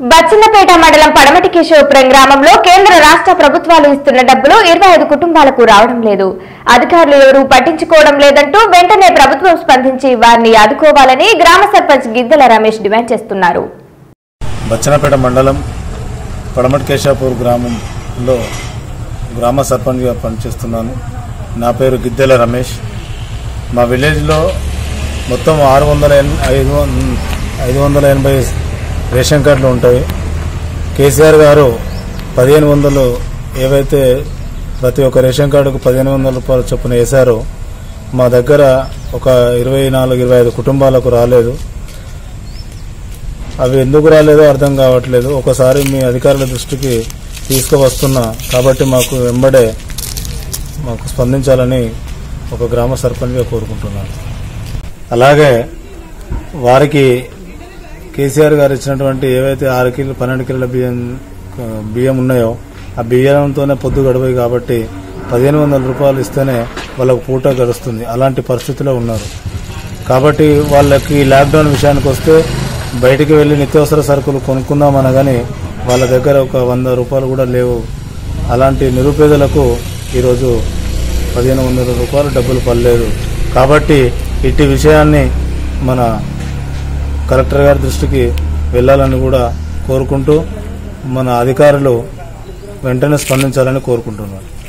బచ్చన్నపేట మండలం పడమటి కేశవపురం గ్రామంలో కేంద్ర రాష్ట్ర ప్రభుత్వాలు ఇస్తున్న డబ్బులు ఇరవై ఐదు కుటుంబాలకు రావడం లేదు అధికారులు ఎవరూ పట్టించుకోవడం లేదంటూ వెంటనే ప్రభుత్వం స్పందించి వారిని ఆదుకోవాలని గ్రామ సర్పంచ్ గిద్దెల రమేష్ డిమాండ్ చేస్తున్నారు బచ్చనపేట మండలం పడమటి కేశాపూర్ గ్రామంలో గ్రామ సర్పంచ్గా పనిచేస్తున్నాను నా పేరు గిద్దెల రమేష్ మా విలేజ్లో మొత్తం ఆరు వందల ఎన్- ఐదు వం- ఐదు వందల ఎనభై రేషన్ కార్డులు ఉంటాయి కేసీఆర్ గారు పదిహేను వందలు ఏవైతే ప్రతి ఒక్క రేషన్ కార్డుకు పదిహేను వందల రూపాయలు చొప్పున వేశారో మా దగ్గర ఒక ఇరవై నాలుగు ఇరవై ఐదు కుటుంబాలకు రాలేదు అవి ఎందుకు రాలేదో అర్థం కావట్లేదు ఒకసారి మీ అధికారుల దృష్టికి తీసుకువస్తున్నా కాబట్టి మాకు వెంబడే మాకు స్పందించాలని ఒక గ్రామ సర్పంచ్గా కోరుకుంటున్నాను అలాగే వారికి కేసీఆర్ గారు ఇచ్చినటువంటి ఏవైతే ఆరు కిలో పన్నెండు కిలోల బియ్యం ఆ, బియ్యం ఉన్నాయో ఆ బియ్యంతోనే పొద్దు గడవయి కాబట్టి పదిహేను వందల రూపాయలు ఇస్తేనే వాళ్ళకు పూట గడుస్తుంది అలాంటి పరిస్థితిలో ఉన్నారు కాబట్టి వాళ్ళకి లాక్డౌన్ విషయానికి వస్తే బయటికి వెళ్లి నిత్యావసర సరుకులు కొనుక్కుందాం అనగాని వాళ్ళ దగ్గర ఒక వంద రూపాయలు కూడా లేవు అలాంటి నిరుపేదలకు ఈరోజు పదిహేను వందల రూపాయలు డబ్బులు పడలేదు కాబట్టి ఇట్టి విషయాన్ని మన కలెక్టర్ గారి దృష్టికి వెళ్ళాలని కూడా కోరుకుంటూ మన అధికారులు వెంటనే స్పందించాలని కోరుకుంటున్నాను